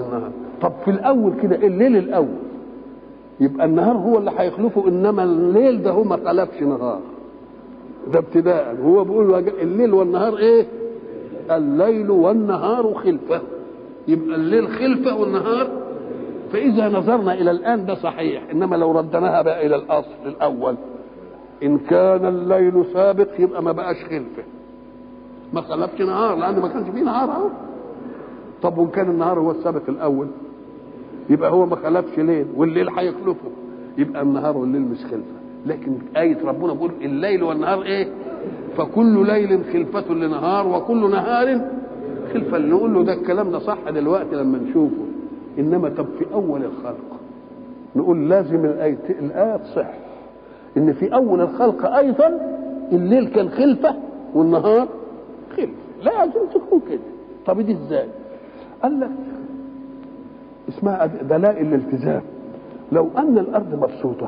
النهار طب في الاول كده الليل الاول يبقى النهار هو اللي هيخلفه انما الليل ده هو ما خلفش نهار ده ابتداء هو بيقول الليل والنهار ايه الليل والنهار خلفه يبقى الليل خلفه والنهار فاذا نظرنا الى الان ده صحيح انما لو ردناها بقى الى الاصل الاول ان كان الليل سابق يبقى ما بقاش خلفه ما خلفش نهار لان ما كانش فيه نهار اهو طب وان كان النهار هو السابق الاول يبقى هو ما خلفش ليل والليل هيخلفه يبقى النهار والليل مش خلفه لكن آية ربنا بيقول الليل والنهار ايه فكل ليل خلفة لنهار وكل نهار خلفة نقول له ده الكلام ده صح دلوقتي لما نشوفه انما طب في اول الخلق نقول لازم الآية الآية تصح ان في اول الخلق ايضا الليل كان خلفة والنهار خلفة لازم تكون كده طب دي ازاي قال لك اسمها دلائل الالتزام لو ان الارض مبسوطه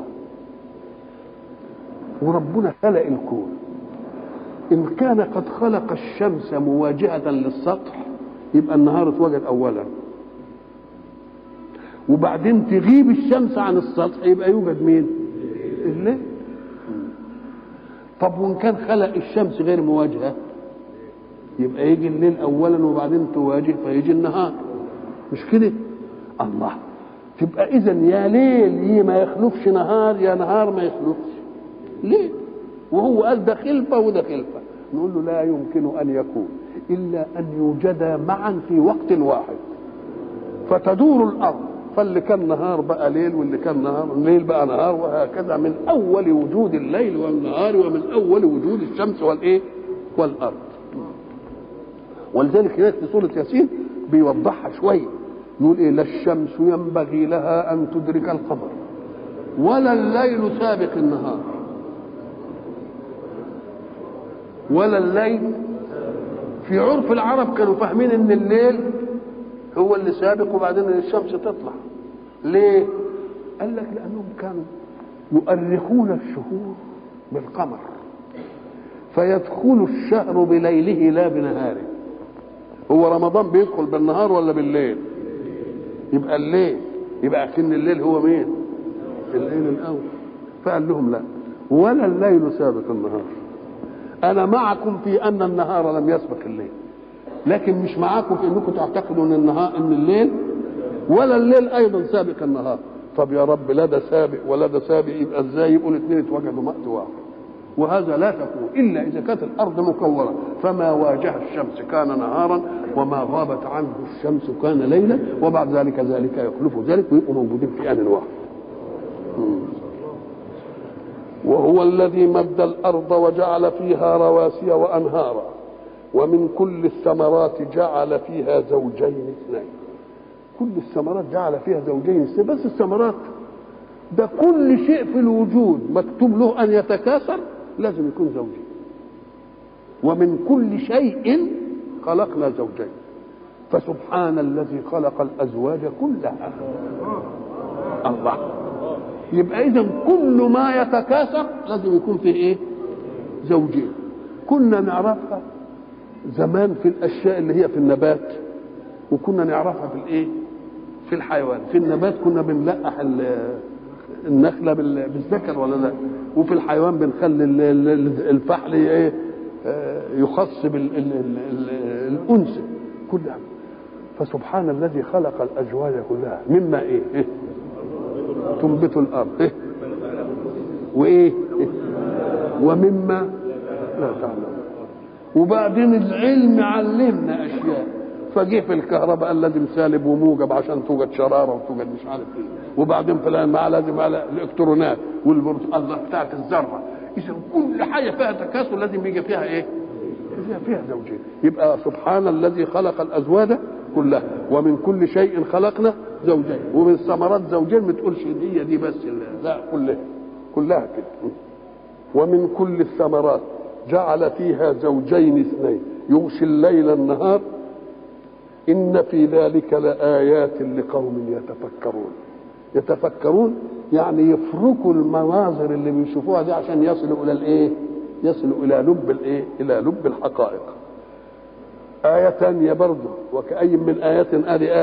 وربنا خلق الكون ان كان قد خلق الشمس مواجهه للسطح يبقى النهار اتوجد اولا وبعدين تغيب الشمس عن السطح يبقى يوجد مين الليل طب وان كان خلق الشمس غير مواجهه يبقى يجي الليل اولا وبعدين تواجه فيجي النهار مش كده الله تبقى اذا يا ليل ما يخلفش نهار يا نهار ما يخلفش ليه وهو قال ده خلفه وده خلفه نقول له لا يمكن ان يكون الا ان يوجدا معا في وقت واحد فتدور الارض فاللي كان نهار بقى ليل واللي كان نهار الليل بقى نهار وهكذا من اول وجود الليل والنهار ومن اول وجود الشمس والايه والارض ولذلك هناك في سوره ياسين بيوضحها شويه يقول ايه لا الشمس ينبغي لها ان تدرك القمر ولا الليل سابق النهار ولا الليل في عرف العرب كانوا فاهمين ان الليل هو اللي سابق وبعدين الشمس تطلع ليه قال لك لانهم كانوا يؤرخون الشهور بالقمر فيدخل الشهر بليله لا بنهاره هو رمضان بيدخل بالنهار ولا بالليل يبقى الليل يبقى كن الليل هو مين الليل الاول فقال لهم لا ولا الليل سابق النهار انا معكم في ان النهار لم يسبق الليل لكن مش معاكم في انكم تعتقدوا ان النهار ان الليل ولا الليل ايضا سابق النهار طب يا رب لا ده سابق ولا ده سابق يبقى ازاي يبقوا الاثنين اتوجدوا وقت واحد وهذا لا تكون الا اذا كانت الارض مكوره فما واجه الشمس كان نهارا وما غابت عنه الشمس كان ليلا وبعد ذلك ذلك يخلف ذلك ويبقوا موجودين في ان واحد وهو الذي مد الارض وجعل فيها رواسي وانهارا ومن كل الثمرات جعل فيها زوجين اثنين كل الثمرات جعل فيها زوجين اثنين بس الثمرات ده كل شيء في الوجود مكتوب له ان يتكاثر لازم يكون زوجين ومن كل شيء خلقنا زوجين فسبحان الذي خلق الازواج كلها الله يبقى اذا كل ما يتكاثر لازم يكون فيه ايه زوجين كنا نعرفها زمان في الاشياء اللي هي في النبات وكنا نعرفها في الايه في الحيوان في النبات كنا بنلقح النخله بالذكر ولا لا وفي الحيوان بنخلي الفحل ايه يخص بالانثى كلها فسبحان الذي خلق الازواج كلها مما ايه, إيه؟ تنبت الارض إيه؟ وايه إيه؟ ومما لا تعلم وبعدين العلم علمنا اشياء فجه في الكهرباء قال لازم سالب وموجب عشان توجد شراره وتوجد مش عارف ايه وبعدين في مع لازم على الالكترونات والبرت الله بتاعت الذره اذا كل حاجه فيها تكاثر لازم يجي فيها ايه؟ فيها فيها زوجين يبقى سبحان الذي خلق الازواج كلها ومن كل شيء خلقنا زوجين ومن الثمرات زوجين ما تقولش دي دي بس لا كلها كلها كده ومن كل الثمرات جعل فيها زوجين اثنين يغشي الليل النهار إن في ذلك لآيات لقوم يتفكرون يتفكرون يعني يفركوا المناظر اللي بيشوفوها دي عشان يصلوا إلى الإيه؟ يصلوا إلى لب الإيه؟ إلى لب الحقائق آية ثانية برضه وكأي من آيات آدي